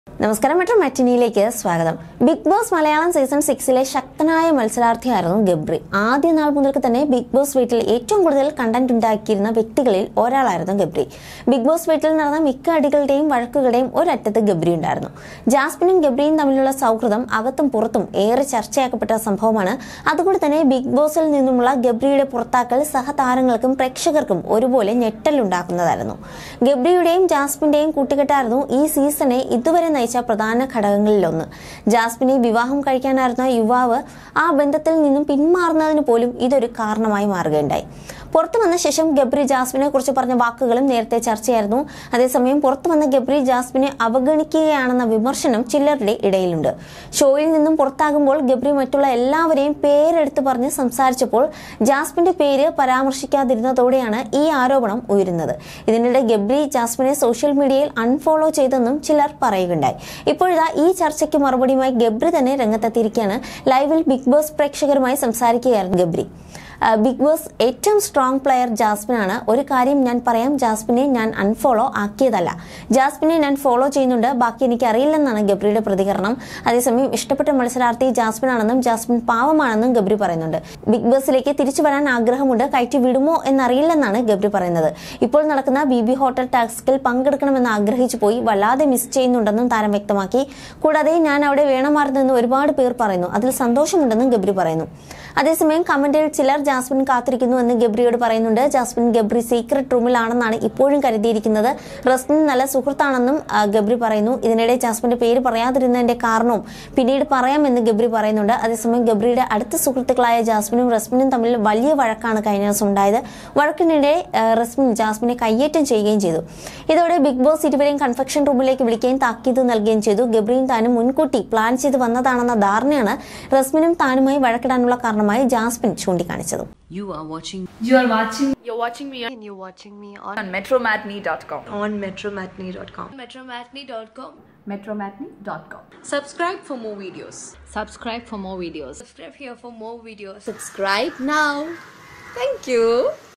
നമസ്കാരം മെട്രോ മാറ്റിനിയിലേക്ക് സ്വാഗതം ബിഗ് ബോസ് മലയാളം സീസൺ സിക്സിലെ ശക്തനായ മത്സരാർത്ഥിയായിരുന്നു ഗബ്രി ആദ്യ നാൾ മുതൽക്ക് തന്നെ ബിഗ് ബോസ് വീട്ടിൽ ഏറ്റവും കൂടുതൽ കണ്ടന്റ് ഉണ്ടാക്കിയിരുന്ന വ്യക്തികളിൽ ഒരാളായിരുന്നു ഗബ്രി ബിഗ് ബോസ് വീട്ടിൽ നടന്ന മിക്ക അടികളുടെയും വഴക്കുകളുടെയും ഒരറ്റത്ത് ഗബ്രി ഉണ്ടായിരുന്നു ജാസ്മിനും ഗബ്രിയും തമ്മിലുള്ള സൗഹൃദം അകത്തും പുറത്തും ഏറെ ചർച്ചയാക്കപ്പെട്ട സംഭവമാണ് അതുകൊണ്ട് തന്നെ ബിഗ് ബോസിൽ നിന്നുമുള്ള ഗബ്രിയുടെ പുറത്താക്കൽ സഹതാരങ്ങൾക്കും പ്രേക്ഷകർക്കും ഒരുപോലെ ഞെട്ടലുണ്ടാക്കുന്നതായിരുന്നു ഗബ്രിയുടെയും ജാസ്മിന്റെയും കൂട്ടുകെട്ടായിരുന്നു ഈ സീസണെ ഇതുവരെ നയിച്ച പ്രധാന ഘടകങ്ങളിലൊന്ന് ജാസ്മിനെ വിവാഹം കഴിക്കാനായിരുന്ന യുവാവ് ആ ബന്ധത്തിൽ നിന്നും പിന്മാറുന്നതിന് പോലും ഇതൊരു കാരണമായി മാറുകയുണ്ടായി പുറത്തു വന്ന ശേഷം ഗബ്രി ജാസ്മിനെ കുറിച്ച് പറഞ്ഞ വാക്കുകളും നേരത്തെ ചർച്ചയായിരുന്നു അതേസമയം പുറത്തു വന്ന ഗബ്രി ജാസ്മിനെ അവഗണിക്കുകയാണെന്ന വിമർശനം ചിലരുടെ ഇടയിലുണ്ട് ഷോയിൽ നിന്നും പുറത്താകുമ്പോൾ ഗബ്രി മറ്റുള്ള എല്ലാവരെയും പേരെടുത്ത് പറഞ്ഞ് സംസാരിച്ചപ്പോൾ ജാസ്മിന്റെ പേര് പരാമർശിക്കാതിരുന്നതോടെയാണ് ഈ ആരോപണം ഉയരുന്നത് ഇതിനിടെ ഗബ്രി ജാസ്മിനെ സോഷ്യൽ മീഡിയയിൽ അൺഫോളോ ചെയ്തെന്നും ചിലർ പറയുകയുണ്ടായി ഇപ്പോഴിതാ ഈ ചർച്ചയ്ക്ക് മറുപടിയുമായി ഗബ്രി തന്നെ രംഗത്തെത്തിയിരിക്കുകയാണ് ലൈവിൽ ബിഗ് ബോസ് പ്രേക്ഷകരുമായി സംസാരിക്കുകയായിരുന്നു ഗബ്രി ആ, ബിഗ് ബോസ് ഏറ്റവും സ്ട്രോങ് പ്ലെയർ ജാസ്മിനാണ് ഒരു കാര്യം ഞാൻ പറയാം ജാസ്മിനെ ഞാൻ അൺഫോളോ ആക്കിയതല്ല ജാസ്മിനെ ഞാൻ ഫോളോ ചെയ്യുന്നുണ്ട് ബാക്കി എനിക്ക് അറിയില്ലെന്നാണ് ഗബ്രിയുടെ പ്രതികരണം അതേസമയം ഇഷ്ടപ്പെട്ട മത്സരാർത്ഥി ജാസ്മിനാണെന്നും ജാസ്മിൻ പാവമാണെന്നും ഗബ്രി പറയുന്നുണ്ട് ബിഗ് ബോസിലേക്ക് തിരിച്ചു വരാൻ ആഗ്രഹമുണ്ട് കയറ്റി വിടുമോ എന്നറിയില്ലെന്നാണ് ഗബ്രി പറയുന്നത് ഇപ്പോൾ നടക്കുന്ന ബി ബി ഹോട്ടൽ ടാസ്കിൽ പങ്കെടുക്കണമെന്ന് ആഗ്രഹിച്ചു പോയി വല്ലാതെ മിസ് ചെയ്യുന്നുണ്ടെന്നും താരം വ്യക്തമാക്കി കൂടാതെ ഞാൻ അവിടെ വേണമായിരുന്നെന്ന് ഒരുപാട് പേർ പറയുന്നു അതിൽ സന്തോഷമുണ്ടെന്നും ഗബ്രി പറയുന്നു അതേസമയം കമന്റിൽ ചിലർ ജാസ്മിൻ കാത്തിരിക്കുന്നു എന്ന് ഗബ്രിയോട് പറയുന്നുണ്ട് ജാസ്മിൻ ഗബ്രി സീക്രട്ട് റൂമിലാണെന്നാണ് ഇപ്പോഴും കരുതിയിരിക്കുന്നത് റസ്മിൻ നല്ല സുഹൃത്താണെന്നും ആ, ഗബ്രി പറയുന്നു ഇതിനിടെ ജാസ്മിന്റെ പേര് പറയാതിരുന്നതിന്റെ കാരണവും പിന്നീട് പറയാമെന്ന് ഗബ്രി പറയുന്നുണ്ട് അതേസമയം ഗബ്രിയുടെ അടുത്ത സുഹൃത്തുക്കളായ ജാസ്മിനും റസ്മിനും തമ്മിൽ വലിയ വഴക്കാണ് കഴിഞ്ഞ ദിവസം ഉണ്ടായത് വഴക്കിനിടെ ആ, റസ്മിൻ ജാസ്മിനെ കയ്യേറ്റം ചെയ്യുകയും ചെയ്തു ഇതോടെ ബിഗ് ബോസ് ഇരുവരെയും കൺഫെക്ഷൻ റൂമിലേക്ക് വിളിക്കുകയും താക്കീത് നൽകുകയും ചെയ്തു ഗബ്രിയും താനും മുൻകൂട്ടി പ്ലാൻ ചെയ്ത് വന്നതാണെന്ന ധാരണയാണ് റസ്മിനും താനുമായി വഴക്കിടാനുള്ള കാരണമായി ജാസ്മിൻ ചൂണ്ടിക്കാണിച്ചത് You are watching You are watching You're watching me and you're watching me on, on metromatney.com. on metromatney.com. metromatney.com. Metromatney.com. Subscribe for more videos. subscribe for more videos. Subscribe here for more videos. Subscribe now. Thank you.